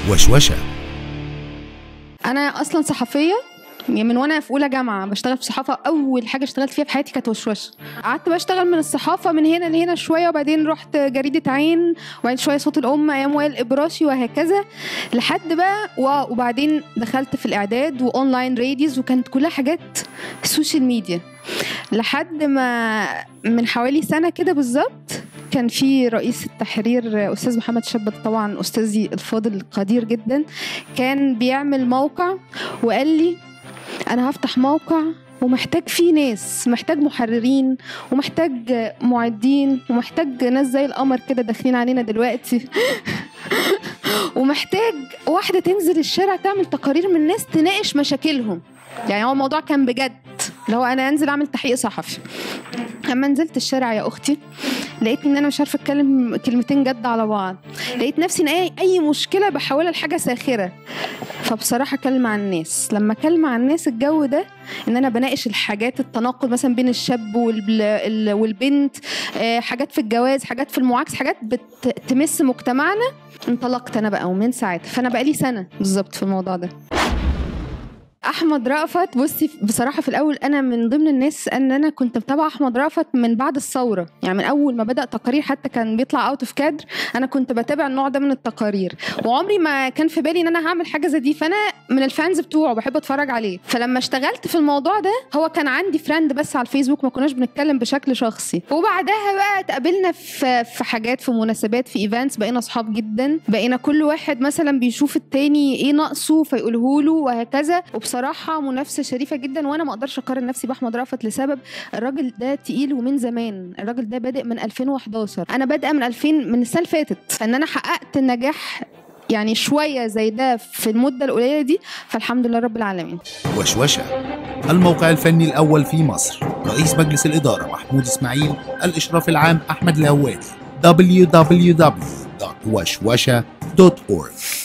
وشوشة انا اصلا صحفيه يعني من وانا في اولى جامعه بشتغل في صحافه اول حاجه اشتغلت فيها في حياتي كانت وشوشه قعدت بشتغل من الصحافه من هنا لهنا شويه وبعدين رحت جريده عين وبعدين شويه صوت الام ايام وائل ابراشي وهكذا لحد بقى و- وبعدين دخلت في الاعداد واونلاين راديوز وكانت كلها حاجات سوشيال ميديا لحد ما من حوالي سنه كده بالظبط كان في رئيس التحرير استاذ محمد شبت طبعا استاذي الفاضل القدير جدا كان بيعمل موقع وقال لي انا هفتح موقع ومحتاج فيه ناس محتاج محررين ومحتاج معدين ومحتاج ناس زي القمر كده داخلين علينا دلوقتي ومحتاج واحدة تنزل الشارع تعمل تقارير من الناس تناقش مشاكلهم يعني هو الموضوع كان بجد اللي هو انا انزل اعمل تحقيق صحفي اما نزلت الشارع يا اختي لقيت ان انا مش عارفه اتكلم كلمتين جد على بعض لقيت نفسي ان اي اي مشكله بحولها لحاجه ساخره فبصراحه كلمة عن الناس لما كلمة عن الناس الجو ده ان انا بناقش الحاجات التناقض مثلا بين الشاب والب- ال- والبنت آه، حاجات في الجواز حاجات في المعاكس حاجات بتمس مجتمعنا انطلقت انا بقى ومن ساعتها فانا بقى لي سنه بالظبط في الموضوع ده احمد رأفت بصي بصراحه في الاول انا من ضمن الناس ان انا كنت متابعه احمد رأفت من بعد الثوره يعني من اول ما بدا تقارير حتى كان بيطلع اوت اوف كادر انا كنت بتابع النوع ده من التقارير وعمري ما كان في بالي ان انا هعمل حاجه زي دي فانا من الفانز بتوعه بحب اتفرج عليه فلما اشتغلت في الموضوع ده هو كان عندي فريند بس على الفيسبوك ما كناش بنتكلم بشكل شخصي وبعدها بقى اتقابلنا في في حاجات في مناسبات في ايفنتس بقينا اصحاب جدا بقينا كل واحد مثلا بيشوف التاني ايه ناقصه فيقوله له وهكذا وبصراحه منافسه شريفه جدا وانا ما اقدرش اقارن نفسي باحمد رأفت لسبب الراجل ده تقيل ومن زمان الراجل ده بادئ من 2011 انا بادئه من 2000 من السنه اللي فاتت فان انا حققت النجاح يعني شويه زي ده في المده القليله دي فالحمد لله رب العالمين وشوشة الموقع الفني الأول في مصر رئيس مجلس الإدارة محمود إسماعيل الإشراف العام أحمد الهوادي www.وشوشة.org